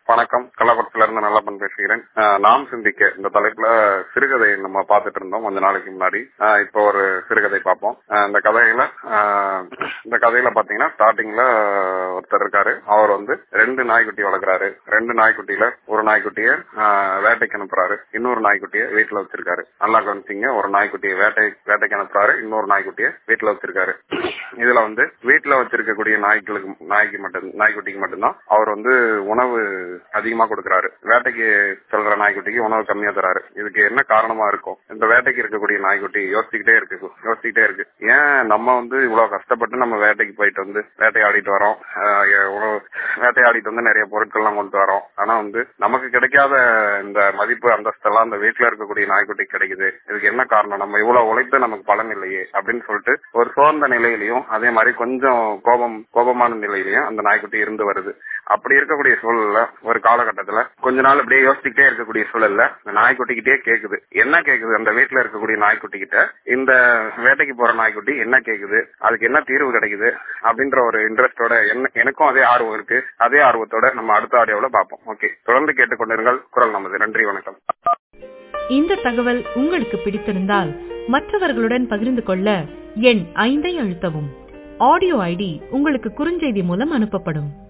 வணக்கம் கள்ளக்குளத்துல இருந்து நல்லப்பன் பேசுகிறேன் அஹ், நாம் சிந்திக்க இந்த தலைப்புல சிறுகதை நம்ம பார்த்துட்டு இருந்தோம் கொஞ்ச நாளைக்கு முன்னாடி அஹ், இப்போ ஒரு சிறுகதை பார்ப்போம் அஹ், இந்த கதையில அஹ், இந்த கதையில பாத்தீங்கன்னா ஸ்டார்டிங்ல ஒருத்தர் இருக்காரு அவர் வந்து ரெண்டு நாய்க்குட்டி வளர்க்குறாரு ரெண்டு நாய்க்குட்டியில ஒரு நாய்க்குட்டிய அஹ், வேட்டைக்கு அனுப்புறாரு இன்னொரு நாய்க்குட்டிய வீட்டுல வச்சிருக்காரு நல்லா கவனிச்சிங்க ஒரு நாய்க்குட்டியை வேட்டை வேட்டைக்கு அனுப்புறாரு இன்னொரு நாய்க்குட்டிய வீட்டுல வச்சிருக்காரு இதுல வந்து வீட்டுல வச்சிருக்கக்கூடிய நாய்களுக்கு நாய்க்கு மட்டும் நாய்க்குட்டிக்கு மட்டும்தான் அவர் வந்து உணவு அதிகமா கொடுக்கறாரு வேட்டைக்கு செல்ற நாய்க்குட்டிக்கு உணவு கம்மியா தராரு இதுக்கு என்ன காரணமா இருக்கும் இந்த வேட்டைக்கு இருக்கக்கூடிய நாய்க்குட்டி யோசிச்சுக்கிட்டே இருக்கு யோசிச்சுக்கிட்டே இருக்கு ஏன் நம்ம வந்து இவ்வளவு கஷ்டப்பட்டு நம்ம வேட்டைக்கு போயிட்டு வந்து வேட்டையாடிட்டு வரோம் ஆஹ் எ- உணவு வேட்டையாடிட்டு வந்து நிறைய பொருட்கள்லாம் கொண்டு வரோம் ஆனா வந்து நமக்கு கிடைக்காத இந்த மதிப்பு அந்தஸ்தெல்லாம் அந்த வீட்டுல இருக்கக்கூடிய நாய்க்குட்டி கிடைக்குது இதுக்கு என்ன காரணம் நம்ம இவ்வளவு உழைத்து நமக்கு பலன் இல்லையே அப்படின்னு சொல்லிட்டு ஒரு சோர்ந்த நிலையிலையும் அதே மாதிரி கொஞ்சம் கோபம் கோபமான நிலையிலையும் அந்த நாய்க்குட்டி இருந்து வருது அப்படி இருக்கக்கூடிய சூழல்ல ஒரு காலகட்டத்துல கொஞ்ச நாள் அப்படியே யோசிச்சுக்கிட்டே இருக்கக்கூடிய சூழல்ல இந்த நாய்க்குட்டிக்கிட்டே கேக்குது என்ன கேக்குது அந்த வீட்டுல இருக்கக்கூடிய நாய்க்குட்டி கிட்ட இந்த வேட்டைக்கு போற நாய்க்குட்டி என்ன கேக்குது அதுக்கு என்ன தீர்வு கிடைக்குது அப்படின்ற ஒரு இன்ட்ரெஸ்டோட என்ன எனக்கும் அதே ஆர்வம் இருக்கு அதே ஆர்வத்தோட நம்ம அடுத்த ஆடியோல பார்ப்போம் ஓகே தொடர்ந்து கேட்டுக்கொண்டிருங்கள் குரல் நமது நன்றி வணக்கம் இந்த தகவல் உங்களுக்கு பிடித்திருந்தால் மற்றவர்களுடன் பகிர்ந்து கொள்ள எண் ஐந்தை அழுத்தவும் ஆடியோ ஐடி உங்களுக்கு குறுஞ்செய்தி மூலம் அனுப்பப்படும்